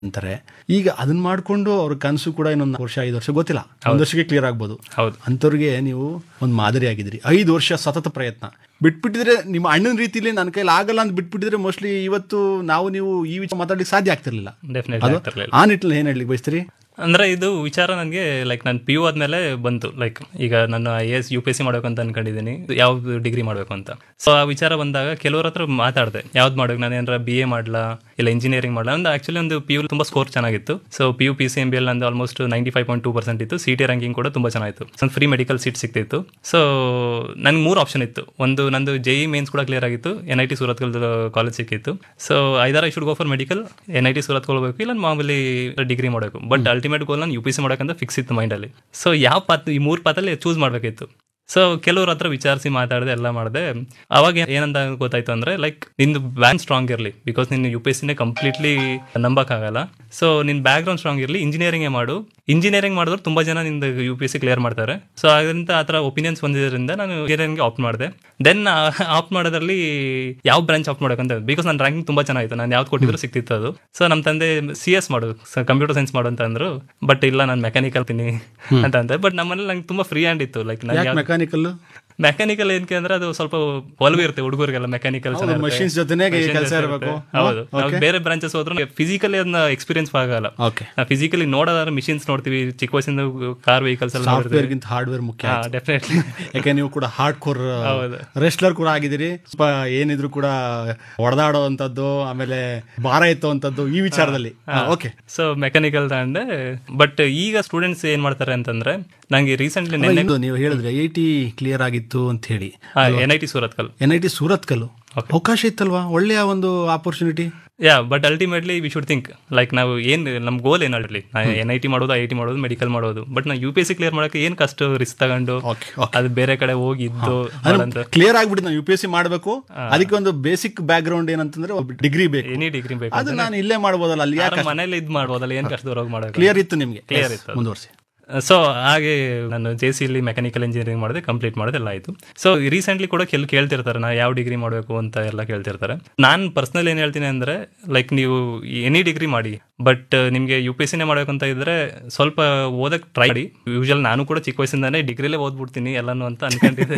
ಅಂತಾರೆ ಈಗ ಅದನ್ನ ಮಾಡ್ಕೊಂಡು ಅವ್ರ ಕನಸು ಕೂಡ ಇನ್ನೊಂದು ವರ್ಷ ಐದು ವರ್ಷ ಗೊತ್ತಿಲ್ಲ ಒಂದು ವರ್ಷಕ್ಕೆ ಕ್ಲಿಯರ್ ಆಗ್ಬೋದು ಹೌದು ಅಂಥವ್ರಿಗೆ ನೀವು ಒಂದು ಮಾದರಿ ಆಗಿದ್ದೀರಿ ಐದು ವರ್ಷ ಸತತ ಪ್ರಯತ್ನ ಬಿಟ್ಬಿಟ್ಟಿದ್ರೆ ನಿಮ್ಮ ಅಣ್ಣನ ರೀತಿಲಿ ನನ್ನ ಕೈಲಿ ಆಗಲ್ಲ ಅಂತ ಬಿಟ್ಬಿಟ್ಟಿದ್ರೆ ಮೋಸ್ಟ್ಲಿ ಇವತ್ತು ನಾವು ನೀವು ಈ ವಿಚಾರ ಮಾತಾಡ್ಲಿಕ್ಕೆ ಸಾಧ್ಯ ಆಗ್ತಿರ್ಲಿಲ್ಲ ಡೆಫಿನೆಟ್ಲಿ ಅದು ಆಗ್ತಿರ್ಲಿಲ್ಲ ಆ ನಿಟ್ಟಿನಲ್ಲಿ ಏನ್ ಹೇಳಿ ಬಯಸ್ತೀರಿ ಅಂದ್ರೆ ಇದು ವಿಚಾರ ನನಗೆ ಲೈಕ್ ನಾನು ಪಿ ಯು ಆದ್ಮೇಲೆ ಬಂತು ಲೈಕ್ ಈಗ ನಾನು I S U P S C ಮಾಡ್ಬೇಕು ಅಂತ ಅನ್ಕೊಂಡಿದ್ದೀನಿ ಯಾವ್ದು ಡಿಗ್ರಿ ಮಾಡ್ಬೇಕು ಅಂತ ಸೊ ಆ ವಿಚಾರ ಬಂದಾಗ ಕೆಲವ್ರ ಹತ್ರ ಮಾತಾಡಿದೆ ಯಾವ್ದು ಮಾಡ್ಬೇಕು ನಾನು ಏನಾರ ಬಿ ಎ ಮಾಡ್ಲಾ ಇಲ್ಲ ಇಂಜಿನಿಯರಿಂಗ್ ಮಾಡ್ಲಾ ಒಂದು ಆಕ್ಚುಲಿ ಒಂದು ಪಿ ಯು ತುಂಬಾ ಸ್ಕೋರ್ ಚೆನ್ನಾಗಿತ್ತು so P U P C M B ಎಲ್ ನಂದು almost ninety five point two percent ಇತ್ತು ಸಿ ಟಿ ರ್ಯಾಂಕಿಂಗ್ ಕೂಡ ತುಂಬಾ ಚೆನ್ನಾಗಿತ್ತು ಒಂದು ಫ್ರೀ ಮೆಡಿಕಲ್ ಸೀಟ್ ಸಿಕ್ತಿತ್ತು ಸೊ ನನ್ಗೆ ಮೂರು ಆಪ್ಷನ್ ಇತ್ತು ಒಂದು ನಂದು ಜೆ ಇ ಮೇನ್ಸ್ ಕೂಡ ಕ್ಲಿಯರ್ ಆಗಿತ್ತು N I T Surat college ಸಿಕ್ಕಿತ್ತು ಸೊ ಐದಾರ I should go for medical N I T Surat ಹೋಗ್ಬೇಕು ಇಲ್ಲ ಮಾಮೂಲಿ ಡಿಗ್ರಿ ಮಾಡಬೇಕು ಬಟ್ ಅಲ್ಟಿಮೇಟ್ ಗೋಲ್ ನಾನು ಯು ಪಿ ಸಿ ಮಾಡೋಕ್ಕಂತ ಫಿಕ್ಸ್ ಇತ್ತು ಮೈಂಡಲ್ಲಿ ಸೊ ಯಾವ ಪಾತ್ ಈ ಮೂರು ಪಾತಲ್ಲಿ ಚೂಸ್ ಮಾಡಬೇಕಿತ್ತು ಸೊ ಕೆಲವ್ರ ಹತ್ರ ವಿಚಾರಿಸಿ ಮಾತಾಡಿದೆ ಎಲ್ಲ ಮಾಡಿದೆ ಅವಾಗ ಏನಂತ ಗೊತ್ತಾಯ್ತು ಅಂದ್ರೆ ಲೈಕ್ ನಿಂದು ಬ್ಯಾಕ್ ಸ್ಟ್ರಾಂಗ್ ಇರಲಿ ಬಿಕಾಸ್ ನಿನ್ನ ಯು ಪಿ ಎಸ್ ಸಿನೇ ಕಂಪ್ಲೀಟ್ಲಿ ನಂಬಕ್ಕಾಗಲ್ಲ ಸೊ ನಿನ್ನ ಬ್ಯಾಕ್ ಗ್ರೌಂಡ್ ಸ್ಟ್ರಾಂಗ್ ಇರಲಿ ಇಂಜಿನಿಯರಿಂಗೇ ಮಾಡು ಇಂಜಿನಿಯರಿಂಗ್ ಮಾಡಿದ್ರೆ ತುಂಬಾ ಜನ ನಿಂದು U P S C clear ಮಾಡ್ತಾರೆ ಸೊ ಅದರಿಂದ ಆ ಥರ ಒಪಿನಿಯನ್ಸ್ ಬಂದಿದ್ದರಿಂದ ನಾನು ಇಂಜಿನಿಯರಿಂಗ್ಗೆ ಆಪ್ಟ್ ಮಾಡಿದೆ ದೆನ್ ಆಪ್ಟ್ ಮಾಡೋದ್ರಲ್ಲಿ ಯಾವ ಬ್ರಾಂಚ್ ಆಪ್ಟ್ ಮಾಡೋಕಂತ ಬಿಕಾಸ್ ನನ್ನ ರ್ಯಾಂಕಿಂಗ್ ತುಂಬಾ ಚೆನ್ನಾಗಿತ್ತು ನಾನು ಯಾವ್ದು ಕೊಟ್ಟಿದ್ರು ಸಿಕ್ತಿತ್ತು ಅದು ಸೊ ನಮ್ಮ ತಂದೆ ಸಿ ಎಸ್ ಮಾಡು ಕಂಪ್ಯೂಟರ್ ಸೈನ್ಸ್ ಮಾಡು ಅಂತ ಅಂದ್ರು ಬಟ್ ಇಲ್ಲ ನಾನು ಮೆಕ್ಯಾನಿಕಲ್ ತಿನ್ನಿ ಅಂತ ಅಂದೆ ಬಟ್ ನಮ್ಮಲ್ಲಿ ನಂಗೆ ತುಂಬಾ ಫ್ರೀ ಹ್ಯಾಂಡ್ ಇತ್ತು ಲೈಕ್ ನಾನು ಯಾಕೆ ಮೆಕ್ಯಾನಿಕಲ್ ಮೆಕ್ಯಾನಿಕಲ್ ಏನಕ್ಕೆ ಅಂದ್ರೆ ಅದು ಸ್ವಲ್ಪ ಒಲವು ಇರುತ್ತೆ ಹುಡುಗರಿಗೆಲ್ಲ ಮೆಕ್ಯಾನಿಕಲ್ machines ಜೊತೆನೇ ಕೆಲಸ ಇರಬೇಕು ಹೌದು ನಾವು ಬೇರೆ ಬ್ರಾಂಚಸ್ ಹೋದ್ರೆ ಫಿಸಿಕಲಿ ಅದನ್ನ ಎಕ್ಸ್ಪೀರಿಯನ್ಸ್ ಆಗಲ್ಲ ಓಕೆ ನಾವು ಫಿಸಿಕಲಿ ನೋಡೋದಾದ್ರೆ ಮಿಷಿನ್ಸ್ ನೋಡ್ತೀವಿ ಚಿಕ್ಕ ವಯಸ್ಸಿಂದ ಕಾರ್ ವೆಹಿಕಲ್ಸ್ ಎಲ್ಲ ನೋಡ್ತೀವಿ ಸಾಫ್ಟ್ವೇರ್ಗಿಂತ ಹಾರ್ಡ್ವೇರ್ ಮುಖ್ಯ ಡೆಫಿನೆಟ್ಲಿ ಯಾಕೆ ನೀವು ಕೂಡ ಹಾರ್ಡ್ ಕೋರ್ ಹೌದು. ರೆಸ್ಲರ್ ಕೂಡ ಆಗಿದ್ದೀರಿ ಸ್ವಲ್ಪ ಏನಿದ್ರು ಕೂಡ ಹೊಡೆದಾಡೋ ಅಂತದ್ದು ಆಮೇಲೆ ಭಾರ ಎತ್ತುವಂಥದ್ದು ಈ ವಿಚಾರದಲ್ಲಿ ಓಕೆ ಸೊ ಮೆಕ್ಯಾನಿಕಲ್ ತಗೊಂಡೆ ಬಟ್ ಈಗ ಸ್ಟೂಡೆಂಟ್ಸ್ ಏನ್ ಮಾಡ್ತಾರೆ ಅಂತಂದ್ರೆ ನಂಗೆ ರೀಸೆಂಟ್ಲಿ ನಿನ್ನೆ ನೀವು ಹೇಳಿದ್ರೆ ಐ ಟಿ ಕ್ಲಿಯರ್ ಆಗಿತ್ತು ಅಂತ ಹೇಳಿ ಎನ್ ಐ ಟಿ ಸೂರತ್ ಕಲ್ ಎನ್ ಐ ಟಿ ಸೂರತ್ ಕಲ್ಲು ಅವಕಾಶ ಇತ್ತಲ್ವಾ ಒಳ್ಳೆಯ ಒಂದು opportunity yeah but ultimately we should think like ನಾವು ಏನ್ ನಮ್ ಗೋಲ್ ಏನ್ ಅಲ್ರಿ ಎನ್ ಐ ಟಿ ಮಾಡೋದು ಐ ಟಿ ಮಾಡೋದು ಮೆಡಿಕಲ್ ಮಾಡೋದು ಬಟ್ ನಾವು U P S C clear ಮಾಡಕ್ಕೆ ಏನ್ ಕಷ್ಟ ರಿಸ್ಕ್ ತಗೊಂಡು ಓಕೆ ಅದು ಬೇರೆ ಕಡೆ ಹೋಗಿ ಇದ್ದು ಮಾಡಂತ ಕ್ಲಿಯರ್ ಆಗ್ಬಿಟ್ಟು ನಾನು ಯು ಪಿ ಎಸ್ ಸಿ ಮಾಡಬೇಕು ಅದಕ್ಕೆ ಒಂದು ಬೇಸಿಕ್ ಬ್ಯಾಕ್ ಗ್ರೌಂಡ್ ಏನಂತಂದ್ರೆ ಡಿಗ್ರಿ ಬೇಕು ಎನಿ ಡಿಗ್ರಿ ಬೇಕು ಅದು ನಾನು ಇಲ್ಲೇ ಮಾಡ್ಬೋದಲ್ಲ ಅಲ್ಲಿ ಯಾಕೆ ಮನೇಲಿ ಇದ್ ಮಾಡ್ಬೋದಲ್ಲ ಏನ್ ಕಷ್ಟ ಹೋಗಿ ಮಾಡೋಕೆ ಕ್ಲಿಯರ್ ಇತ್ತು ನಿಮಗೆ Clear ಇತ್ತು ಅದು. ಮುಂದುವರಿಸಿ ಸೊ ಹಾಗೆ ನಾನು ಜೆ ಸಿ ಇಲ್ಲಿ ಮೆಕ್ಯಾನಿಕಲ್ ಇಂಜಿನಿಯರಿಂಗ್ ಮಾಡಿದೆ ಕಂಪ್ಲೀಟ್ ಮಾಡಿದೆ ಎಲ್ಲ ಆಯಿತು ಸೊ ರೀಸೆಂಟ್ಲಿ ಕೂಡ ಕೆಲ್ ಕೇಳ್ತಿರ್ತಾರೆ ನಾ ಯಾವ ಡಿಗ್ರಿ ಮಾಡಬೇಕು ಅಂತ ಎಲ್ಲ ಕೇಳ್ತಿರ್ತಾರೆ ನಾನು ಪರ್ಸ್ನಲ್ ಏನು ಹೇಳ್ತೀನಿ ಅಂದರೆ ಲೈಕ್ ನೀವು ಎನಿ ಡಿಗ್ರಿ ಮಾಡಿ ಬಟ್ ನಿಮಗೆ ಯು ಪಿ ಎಸ್ ಸಿನೇ ಮಾಡಬೇಕಂತ ಇದ್ರೆ ಸ್ವಲ್ಪ ಓದಕ್ಕೆ ಟ್ರೈ ಮಾಡಿ ಯೂಶಲ್ ನಾನು ಕೂಡ ಚಿಕ್ಕ ವಯಸ್ಸಿಂದಾನೇ ಡಿಗ್ರಿಲೇ ಓದ್ಬಿಡ್ತೀನಿ ಎಲ್ಲಾನು ಅಂತ ಅನ್ಕೊಂಡಿದ್ದೆ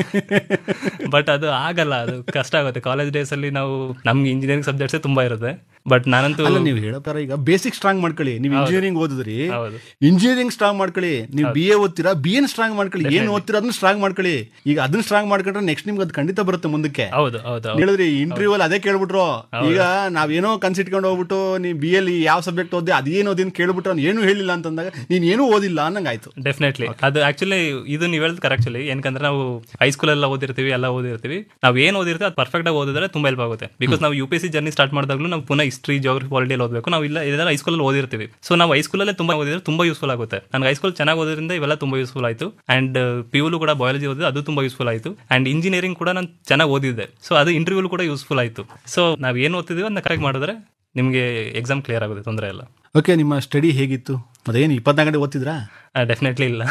ಬಟ್ ಅದು ಆಗಲ್ಲ ಅದು ಕಷ್ಟ ಆಗುತ್ತೆ ಕಾಲೇಜ್ ಡೇಸಲ್ಲಿ ನಾವು ನಮ್ಗೆ ಇಂಜಿನಿಯರಿಂಗ್ ಸಬ್ಜೆಕ್ಟ್ಸೇ ತುಂಬ ಇರುತ್ತೆ ಬಟ್ ನಾನಂತೂ ಅಲ್ಲ ನೀವು ಹೇಳೋ ತರ ಈಗ ಬೇಸಿಕ್ ಸ್ಟ್ರಾಂಗ್ ಮಾಡ್ಕೊಳ್ಳಿ ನೀವು ಇಂಜಿನಿಯರಿಂಗ್ ಓದಿದ್ರಿ ಹೌದು ಇಂಜಿನಿಯರಿಂಗ್ ಸ್ಟ್ರಾಂಗ್ ಮಾಡ್ಕೊಳ್ಳಿ ನೀವು ಬಿ ಎ ಓದ್ತೀರಾ ಬಿ ಎನ್ ಸ್ಟ್ರಾಂಗ್ ಮಾಡ್ಕೊಳ್ಳಿ ಏನ್ ಓದ್ತೀರಾ ಅದನ್ನ ಸ್ಟ್ರಾಂಗ್ ಮಾಡ್ಕೊಳ್ಳಿ ಈಗ ಅದನ್ನ ಸ್ಟ್ರಾಂಗ್ ಮಾಡ್ಕೊಂಡ್ರೆ ನೆಕ್ಸ್ಟ್ ನಿಮ್ಗೆ ಅದು ಖಂಡಿತ ಬರುತ್ತೆ ಮುಂದಕ್ಕೆ ಹೌದು ಹೌದು ಹೌದು ಹೇಳಿದ್ರಿ ಇಂಟರ್ವ್ಯೂ ಅಲ್ಲಿ ಅದೇ ಕೇಳ್ಬಿಟ್ರು ಈಗ ನಾವೇನೋ ಕನ್ಸಿಟ್ಕೊಂಡು ಹೋಗ್ಬಿಟ್ಟು ನೀ ಬಿ ಎಲ್ ಯಾವ ಸಬ್ಜೆಕ್ಟ್ ಓದಿ ಅದೇನು ಓದಿ ಅಂತ ಕೇಳ್ಬಿಟ್ರು ಅವ್ನು ಏನು ಹೇಳಿಲ್ಲ ಅಂತಂದಾಗ ನೀನ್ ಏನೂ ಓದಿಲ್ಲ ಅನ್ನಂಗ್ ಆಯ್ತು ಡೆಫಿನೆಟ್ಲಿ ಅದು ಆಕ್ಚುಲಿ ಇದು ನೀವು ಹೇಳಿದ್ ಕರೆಕ್ಟ್ ಆಕ್ಚುಲಿ ಏನಕಂದ್ರೆ ನಾವು ಹೈಸ್ಕೂಲ್ ಎಲ್ಲ ಓದಿರ್ತೀವಿ ಎಲ್ಲ ಓದಿರ್ತೀವಿ ನಾವು ಏನು ಓದಿರ್ತೀವಿ ಅದು ಪರ್ಫೆಕ್ಟ್ ಆಗಿ ಓದಿದ್ರೆ ತುಂಬಾ ಹೆಲ್ಪ್ ಆಗುತ್ತೆ ಬಿಕಾಸ್ ನಾವು U P C journey start ಮಾಡಿದಾಗಲೂ ನಾವು ಪುನಃ ಹಿಸ್ಟ್ರಿ ಜೋಗ್ರಫಿ ಪಾಲಿಟಿಯಲ್ಲಿ ಓದಬೇಕು ನಾವು ಇಲ್ಲ ಇದೆಲ್ಲ ಹೈಸ್ಕೂಲಲ್ಲಿ ಓದಿರ್ತೀವಿ ಸೊ ನಾವು ಹೈಸ್ಕೂಲಲ್ಲೇ ತುಂಬಾ ಓದಿದ್ರೆ ತುಂಬಾ ಯೂಸ್ಫುಲ್ ಆಗುತ್ತೆ ನನಗೆ ಹೈಸ್ಕೂಲ್ ಚೆನ್ನಾಗಿ ಓದೋದ್ರಿಂದ ಇವೆಲ್ಲ ತುಂಬಾ ಯೂಸ್ಫುಲ್ ಆಯಿತು ಅಂಡ್ ಪಿ ಯುಲು ಕೂಡ ಬಯಾಲಜಿ ಓದಿದ್ರೆ ಅದು ತುಂಬಾ ಯೂಸ್ಫುಲ್ ಆಯಿತು ಅಂಡ್ ಇಂಜಿನಿಯರಿಂಗ್ ಕೂಡ ನಾನು ಚೆನ್ನಾಗಿ ಓದಿದ್ದೆ ಸೊ ಅದು ಇಂಟರ್ವ್ಯೂ ಕೂಡ ಯೂಸ್ಫುಲ್ ಆಯಿತು ಸೊ ನಾವು ಏನು ಓದ್ತಿದೀವಿ ಅದನ್ನ ಕರೆಕ್ಟ್ ಮಾಡಿದ್ರೆ ನಿಮಗೆ ಎಕ್ಸಾಮ್ ಕ್ಲಿಯರ್ ಆಗುತ್ತೆ ತೊಂದರೆ ಇಲ್ಲ ಓಕೆ ನಿಮ್ಮ ಸ್ಟಡಿ ಹೇಗಿತ್ತು ಅದೇನು ಇಪ್ಪತ್ನಾಲ್ಕು ಗಂಟೆ ಓದ್ತಿದ್ರಾ ಡೆಫಿನೆಟ್ಲಿ ಇಲ್ಲ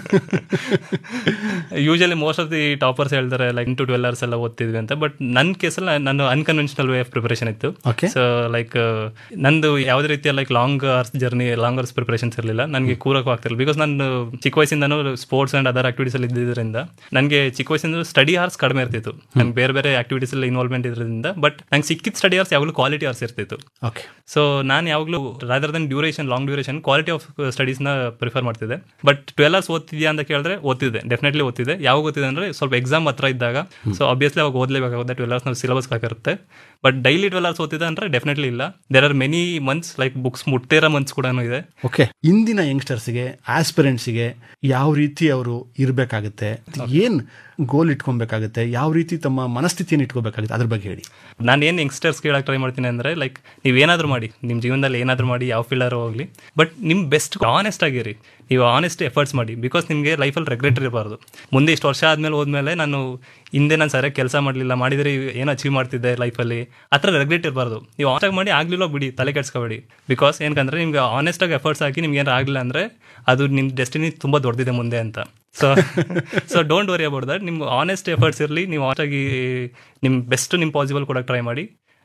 usually most of the toppers ಹೇಳ್ತಾರೆ ಲೈಕ್ ಟು ಟ್ವೆಲ್ ಅವರ್ಸ್ ಎಲ್ಲ ಓದ್ತಿದ್ವಿ ಅಂತ ಬಟ್ ನನ್ನ ಕೇಸಲ್ಲಿ ನಾನು unconventional way of preparation okay so ಸೊ ಲೈಕ್ ನಂದು ಯಾವುದೇ ರೀತಿಯ like long hours journey long hours preparations ಇರಲಿಲ್ಲ ನನಗೆ ಕೂರಕ್ಕೂ ಆಗ್ತಿರಲಿಲ್ಲ ಬಿಕಾಸ್ ನಾನು ಚಿಕ್ಕ ವಯಸ್ಸಿಂದನೂ ಸ್ಪೋರ್ಟ್ಸ್ ಅಂಡ್ ಅದರ್ ಆಕ್ಟಿವಿಟೀಸ್ ಅಲ್ಲಿ ಇದ್ದಿದ್ದರಿಂದ ನನಗೆ ಚಿಕ್ಕ ವಯಸ್ಸಿಂದ ಸ್ಟಡಿ ಅವರ್ಸ್ ಕಡಿಮೆ ಇರ್ತಿತ್ತು ನಂಗೆ ಬೇರೆ ಬೇರೆ ಆಕ್ಟಿವಿಟೀಸ್ ಅಲ್ಲಿ ಇನ್ವಾಲ್ವ್ಮೆಂಟ್ ಇರೋದ್ರಿಂದ ಬಟ್ ನಂಗೆ ಸಿಕ್ಕಿದ ಸ್ಟಡಿ ಅವರ್ಸ್ ಯಾವಾಗಲೂ ಕ್ವಾಲಿಟಿ ಅವರ್ಸ್ ಇರ್ತಿತ್ತು ಓಕೆ ಸೊ ನಾನು ಯಾವಾಗಲೂ rather than duration long duration quality of ಸ್ಟಡೀಸ್ನ ಪ್ರಿಫರ್ ಮಾಡ್ತಿದ್ದೆ ಬಟ್ ಟ್ವೆಲ್ ಅವರ್ಸ್ ಓದ್ತಿದ್ಯಾ ಅಂತ ಕೇಳಿದ್ರೆ ಓದ್ತಿದ್ದೆ ಡೆಫಿನೆಟ್ಲಿ ಓದ್ತಿದ್ದೆ ಯಾವಾಗ ಓದ್ತಿದ್ದೆ ಅಂದ್ರೆ ಸ್ವಲ್ಪ ಎಕ್ಸಾಮ್ ಹತ್ರ ಇದ್ದಾಗ ಸೊ ಆಬ್ವಿಯಸ್ಲಿ ಅವಾಗ ಓದಲೇಬೇಕಾಗುತ್ತೆ ಟ್ವೆಲ್ ಅವರ್ಸ್ ನಾವು ಸಿಲೆಬಸ್ ಹಾಕಿರುತ್ತೆ ಬಟ್ ಡೈಲಿ ಟ್ವೆಲ್ ಅವರ್ಸ್ ಓದ್ತಿದ್ದೆ ಅಂದ್ರೆ ಡೆಫಿನೆಟ್ಲಿ ಇಲ್ಲ there are many months like books ಮುಟ್ಟಿರೋ ಮಂತ್ಸ್ ಕೂಡ ಇದೆ ಓಕೆ ಇಂದಿನ ಯಂಗ್ಸ್ಟರ್ಸ್ಗೆ ಆಸ್ಪಿರೆಂಟ್ಸ್ಗೆ ಯಾವ ರೀತಿ ಅವರು ಇರಬೇಕಾಗುತ್ತೆ ಏನ್ ಗೋಲ್ ಇಟ್ಕೊಬೇಕಾಗುತ್ತೆ ಯಾವ ರೀತಿ ತಮ್ಮ ಮನಸ್ಥಿತಿಯನ್ನು ಇಟ್ಕೋಬೇಕಾಗುತ್ತೆ ಅದ್ರ ಬಗ್ಗೆ ಹೇಳಿ ನಾನು ಏನು ಯಂಗ್ಸ್ಟರ್ಸ್ ಕೇಳಕ್ಕೆ ಟ್ರೈ ಮಾಡ್ತೀನಿ ಅಂದರೆ ಲೈಕ್ ನೀವು ಏನಾದರೂ ಮಾಡಿ ನಿಮ್ಮ ಜೀವನದಲ್ಲಿ ಏನಾದರೂ ಮಾಡಿ ಯಾವ ಫೀಲ್ಡಾರು ಹೋಗಲಿ ಬಟ್ ನಿಮ್ಮ ಬೆಸ್ಟ್ ಆನೆಸ್ಟ್ ಆಗಿರಿ ನೀವು ಆನೆಸ್ಟ್ ಎಫರ್ಟ್ಸ್ ಮಾಡಿ ಬಿಕಾಸ್ ನಿಮಗೆ ಲೈಫಲ್ಲಿ ರೆಗ್ರೆಟ್ ಇರಬಾರ್ದು ಮುಂದೆ ಇಷ್ಟು ವರ್ಷ ಆದಮೇಲೆ ಹೋದ್ಮೇಲೆ ನಾನು ಹಿಂದೆ ನಾನು ಸರಿಯಾಗಿ ಕೆಲಸ ಮಾಡಲಿಲ್ಲ ಮಾಡಿದರೆ ಏನು ಅಚೀವ್ ಮಾಡ್ತಿದ್ದೆ ಲೈಫಲ್ಲಿ ಆ ಥರ ರೆಗ್ರೆಟ್ ಇರಬಾರ್ದು ನೀವು ಆನೆಸ್ಟಾಗಿ ಮಾಡಿ ಆಗಲಿಲ್ಲ ಬಿಡಿ ತಲೆ ಕೆಡ್ಸ್ಕೊಬೇಡಿ ಬಿಕಾಸ್ ಏನಕ್ಕಂದ್ರೆ ನಿಮ್ಗೆ ಆನೆಸ್ಟಾಗಿ ಎಫರ್ಟ್ಸ್ ಹಾಕಿ ನಿಮ್ಗೆ ಏನಾರು ಆಗಲಿಲ್ಲ ಅಂದರೆ ಅದು ನಿಮ್ಮ ಡೆಸ್ಟಿನಿ ತುಂಬ ದೊಡ್ಡದಿದೆ ಮುಂದೆ ಅಂತ so so don't worry about that ನಿಮ್ಗೆ ಆನೆಸ್ಟ್ ಎಫರ್ಟ್ಸ್ ಇರಲಿ ನೀವು ಆನೆಸ್ಟಾಗಿ ನಿಮ್ಮ ಬೆಸ್ಟ್ ನಿಮ್ಮ ಪಾಸಿಬಲ್ ಕೊಡೋಕೆ ಟ್ರೈ ಮಾಡಿ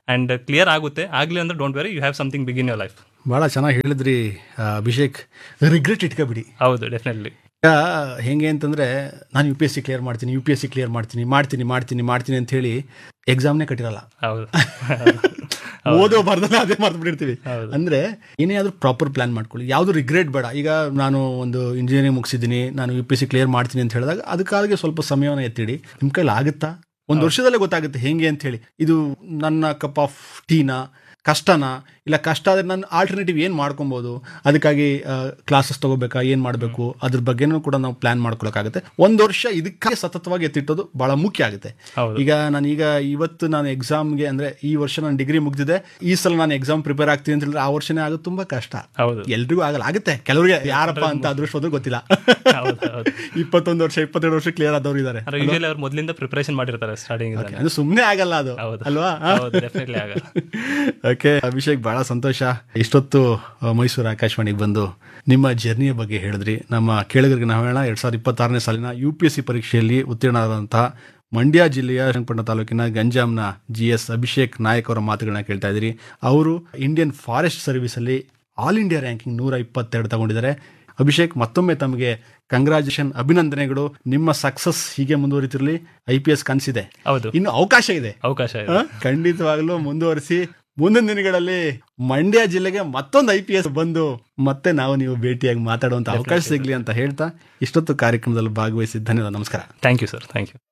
ಅಂಡ್ ಕ್ಲಿಯರ್ ಆಗುತ್ತೆ ಆಗ್ಲಿ ಅಂದ್ರೆ don't worry you have something big in your life ಭಾಳ ಚೆನ್ನಾಗಿ ಹೇಳಿದ್ರಿ ಆ, ಅಭಿಷೇಕ್ ರಿಗ್ರೆಟ್ ಇಟ್ಕೊಬಿಡಿ ಹೌದು ಡೆಫಿನೆಟ್ಲಿ ಈಗ ಹೆಂಗೆ ಅಂತಂದ್ರೆ ನಾನು U P S C clear ಮಾಡ್ತೀನಿ U P S C clear ಮಾಡ್ತೀನಿ ಮಾಡ್ತೀನಿ ಮಾಡ್ತೀನಿ ಮಾಡ್ತೀನಿ ಅಂತ ಹೇಳಿ ಎಕ್ಸಾಮ್ನೇ ಕಟ್ಟಿರಲ್ಲ ಹೌದು ಓದೋ ಬರ್ದಲ್ಲ ಅದೇ ಮರ್ತು ಬಿಟ್ಟಿರ್ತೀವಿ ಹೌದು. ಅಂದ್ರೆ ಏನೇ ಆದ್ರೂ ಪ್ರಾಪರ್ ಪ್ಲಾನ್ ಮಾಡ್ಕೊಳ್ಳಿ ಯಾವುದು ರಿಗ್ರೆಟ್ ಬೇಡ ಈಗ ನಾನು ಒಂದು ಇಂಜಿನಿಯರಿಂಗ್ ಮುಗಿಸಿದ್ದೀನಿ ನಾನು U P S C clear ಮಾಡ್ತೀನಿ ಅಂತ ಹೇಳಿದಾಗ ಅದಕ್ಕಾಗಿ ಸ್ವಲ್ಪ ಸಮಯವನ್ನು ಎತ್ತಿಡಿ ನಿಮ್ಮ ಕೈಲಿ ಆಗುತ್ತಾ ಒಂದು ವರ್ಷದಲ್ಲೇ ಗೊತ್ತಾಗುತ್ತೆ ಹೆಂಗೆ ಅಂತ ಹೇಳಿ ಇದು ನನ್ನ ಕಪ್ ಆಫ್ ಟೀನಾ ಕಷ್ಟನಾ ಇಲ್ಲ ಕಷ್ಟ ಆದರೆ ನಾನು ಆಲ್ಟರ್ನೇಟಿವ್ ಏನು ಮಾಡ್ಕೊಬೋದು ಅದಕ್ಕಾಗಿ ಕ್ಲಾಸಸ್ ತಗೋಬೇಕಾ ಏನು ಮಾಡಬೇಕು ಅದ್ರ ಬಗ್ಗೆನೂ ಕೂಡ ನಾವು ಪ್ಲಾನ್ ಮಾಡ್ಕೊಳಕ್ಕಾಗುತ್ತೆ ಒಂದು ವರ್ಷ ಇದಕ್ಕಾಗಿ ಸತತವಾಗಿ ಎತ್ತಿಟ್ಟೋದು ಬಹಳ ಮುಖ್ಯ ಆಗುತ್ತೆ ಹೌದು. ಈಗ ನಾನೀಗ ಇವತ್ತು ನಾನು ಎಕ್ಸಾಮ್ಗೆ ಅಂದ್ರೆ ಈ ವರ್ಷ ನಾನು ಡಿಗ್ರಿ ಮುಗ್ದಿದೆ ಈ ಸಲ ನಾನು ಎಕ್ಸಾಮ್ ಪ್ರಿಪೇರ್ ಆಗ್ತೀನಿ ಅಂತ ಹೇಳಿದ್ರೆ ಆ ವರ್ಷನೇ ಆಗೋದು ತುಂಬಾ ಕಷ್ಟ ಹೌದು ಎಲ್ರಿಗೂ ಆಗಲ್ಲ ಆಗುತ್ತೆ ಕೆಲವರಿಗೆ ಯಾರಪ್ಪ ಅಂತ ಅದೃಷ್ಟ ಗೊತ್ತಿಲ್ಲ ಹೌದು ಹೌದು ಇಪ್ಪತ್ತೊಂದು ವರ್ಷ ಇಪ್ಪತ್ತೆರಡು ವರ್ಷ ಕ್ಲಿಯರ್ ಆದವ್ರು ಇದ್ದಾರೆ ಅಂದ್ರೆ ಯೂಶಲಿ ಅವ್ರು ಮೊದಲಿಂದ ಪ್ರಿಪರೇಷನ್ ಮಾಡಿರ್ತಾರೆ ಸ್ಟಾರ್ಟಿಂಗ್ ಅದು ಸುಮ್ಮನೆ ಆಗಲ್ಲ ಅದು ಹೌದು ಅಲ್ವಾ ಹೌದು ಡೆಫಿನೆಟ್ಲಿ ಆಗಲ್ಲ ಓಕೆ ಅಭಿಷೇಕ್ ಬಹಳ ಸಂತೋಷ ಇಷ್ಟೊತ್ತು ಆ, ಮೈಸೂರು ಆಕಾಶವಾಣಿಗೆ ಬಂದು ನಿಮ್ಮ ಜರ್ನಿಯ ಬಗ್ಗೆ ಹೇಳಿದ್ರಿ ನಮ್ಮ ಕೇಳಿಗರಿಗೆ ನಾವು ಹೇಳೋಣ ಎರಡ್ ಸಾವಿರದ ಇಪ್ಪತ್ತಾರನೇ ಸಾಲಿನ ಯು ಪಿ ಎಸ್ ಸಿ ಪರೀಕ್ಷೆಯಲ್ಲಿ ಉತ್ತೀರ್ಣರಾದಂತಹ ಮಂಡ್ಯ ಜಿಲ್ಲೆಯ ಶ್ರೀರಂಗಪಟ್ಟಣ ತಾಲೂಕಿನ ಗಂಜಾಂನ ಜಿ ಎಸ್ ಅಭಿಷೇಕ್ ನಾಯಕ್ ಅವರ ಮಾತುಗಳನ್ನ ಕೇಳ್ತಾ ಇದ್ದೀರಿ ಅವರು ಇಂಡಿಯನ್ ಫಾರೆಸ್ಟ್ ಸರ್ವಿಸ್ ಅಲ್ಲಿ ಆಲ್ ಇಂಡಿಯಾ ರ್ಯಾಂಕಿಂಗ್ ನೂರ ಇಪ್ಪತ್ತೆರಡು ತಗೊಂಡಿದ್ದಾರೆ ಅಭಿಷೇಕ್ ಮತ್ತೊಮ್ಮೆ ತಮಗೆ ಕಂಗ್ರಾಚುಲೇಷನ್ ಅಭಿನಂದನೆಗಳು ನಿಮ್ಮ ಸಕ್ಸಸ್ ಹೀಗೆ ಮುಂದುವರಿತಿರಲಿ ಐ ಪಿ ಎಸ್ ಕನಸಿದೆ ಹೌದು ಇನ್ನು ಅವಕಾಶ ಇದೆ ಅವಕಾಶ ಇದೆ ಆ, ಖಂಡಿತವಾಗ್ಲೂ ಮುಂದುವರಿಸಿ ಮುಂದಿನ ದಿನಗಳಲ್ಲಿ ಮಂಡ್ಯ ಜಿಲ್ಲೆಗೆ ಮತ್ತೊಂದು ಐ ಪಿ ಎಸ್ ಬಂದು ಮತ್ತೆ ನಾವು ನೀವು ಭೇಟಿಯಾಗಿ ಮಾತಾಡುವಂತ ಅವಕಾಶ ಸಿಗ್ಲಿ ಅಂತ ಹೇಳ್ತಾ ಇಷ್ಟೊತ್ತು ಕಾರ್ಯಕ್ರಮದಲ್ಲಿ ಭಾಗವಹಿಸಿದ ಧನ್ಯವಾದ ನಮಸ್ಕಾರ thank you sir thank you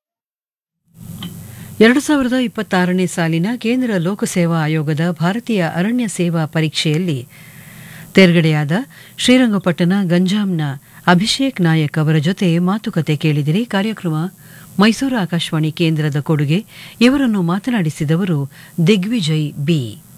ಎರಡು ಸಾವಿರದ ಇಪ್ಪತ್ತಾರನೇ ಸಾಲಿನ ಕೇಂದ್ರ ಲೋಕಸೇವಾ ಆಯೋಗದ ಭಾರತೀಯ ಅರಣ್ಯ ಸೇವಾ ಪರೀಕ್ಷೆಯಲ್ಲಿ ತೇರ್ಗಡೆಯಾದ ಶ್ರೀರಂಗಪಟ್ಟಣ ಗಂಜಾಂನ ಅಭಿಷೇಕ್ ನಾಯಕ್ ಅವರ ಜೊತೆ ಮಾತುಕತೆ ಕೇಳಿದಿರಿ ಕಾರ್ಯಕ್ರಮ ಮೈಸೂರು ಆಕಾಶವಾಣಿ ಕೇಂದ್ರದ ಕೊಡುಗೆ ಇವರನ್ನು ಮಾತನಾಡಿಸಿದವರು ದಿಗ್ವಿಜಯ್ ಬಿ